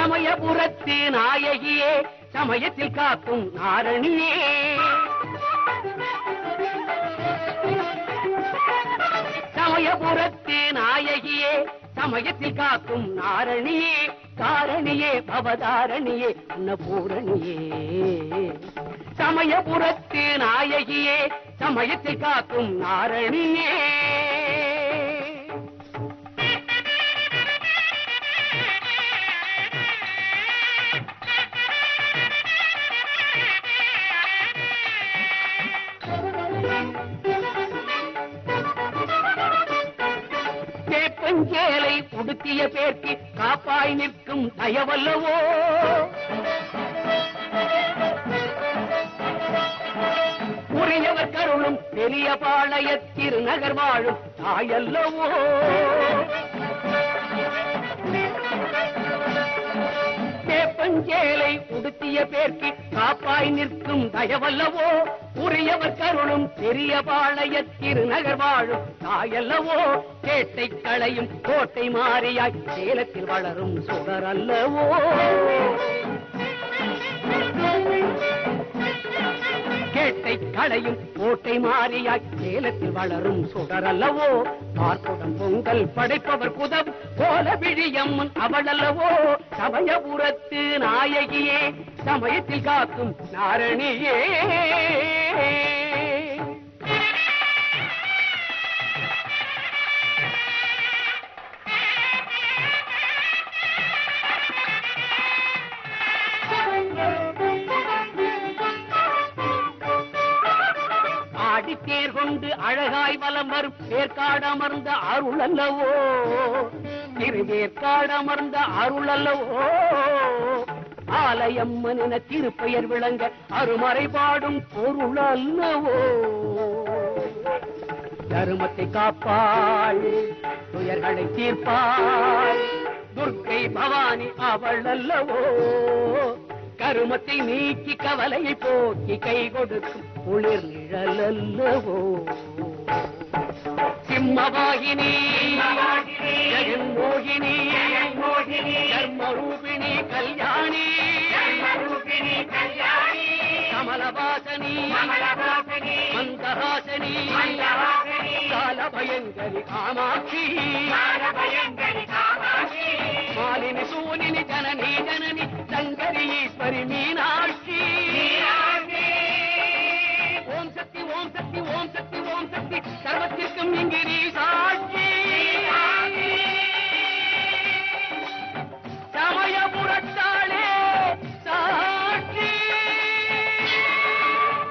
சமயபுரத்து நாயகியே சமயத்தில் காக்கும் நாரணியே சமயபுரத்து நாயகியே சமயத்தில் காக்கும் நாரணியே காரணியே பவதாரணியே அன்னபூரணியே சமயபுரத்து நாயகியே சமயத்தில் காக்கும் நாரணியே வேப்பஞ்சேலை உடுத்திய பேர்க்கு காப்பாய் நிற்கும் தயவல்லவோ உரியவர் கருளும் பெரிய பாளைய திருநகர் வாழும் தாயல்லவோ வேப்பஞ்சேலை உடுத்திய பேர்க்கு காப்பாய் நிற்கும் தயவல்லவோ உரியவர் கருளும் பெரிய பாளைய திருநகர் வாழும் தாயல்லவோ கேட்டை களையும் கோட்டை மாறியாய் சேலத்தில் வளரும் சுடர் அல்லவோ கேட்டை களையும் கோட்டை மாறியாய் சேலத்தில் வளரும் சுடர் அல்லவோ பார்ப்புடன் பொங்கல் படைப்பவர் புதம் போல விழியம்மன் அவளல்லவோ சமயபுரத்து நாயகியே சமயத்தில் காக்கும் நாரணியே ஆடித்தேர் கொண்டு அழகாய் வலம் வரும் பேர்காடு அமர்ந்த அருள் அல்லவோ திருவேற்காடு அமர்ந்த அருள் அல்லவோ ஆலயம்மன் என திருப்பெயர் விளங்க அருமறை பாடும் பொருள் அல்லவோ தருமத்தை காப்பாள் துயர்களை தீர்ப்பாள் துர்க்கை பவானி அவள் அல்லவோ கருமத்தை நீக்கி கவலையை போக்கி கை கொடுக்கும் குளிர் நிழல் அல்லவோ சிம்மவாகினி ஜெகன்மோகினி தர்மரூபிணி கல்யாணி கமலவாசனி மந்தராசனி காலபயங்கரி காமாட்சி மாலினி சூனினி ஜனனி ஜனனி சங்கரி ஈஸ்வரி மீனாட்சி ஓம் சக்தி ஓம் சக்தி ஓம் சக்தி ஓம் சக்தி சர்வத்திற்கும் இங்கிரீசாய்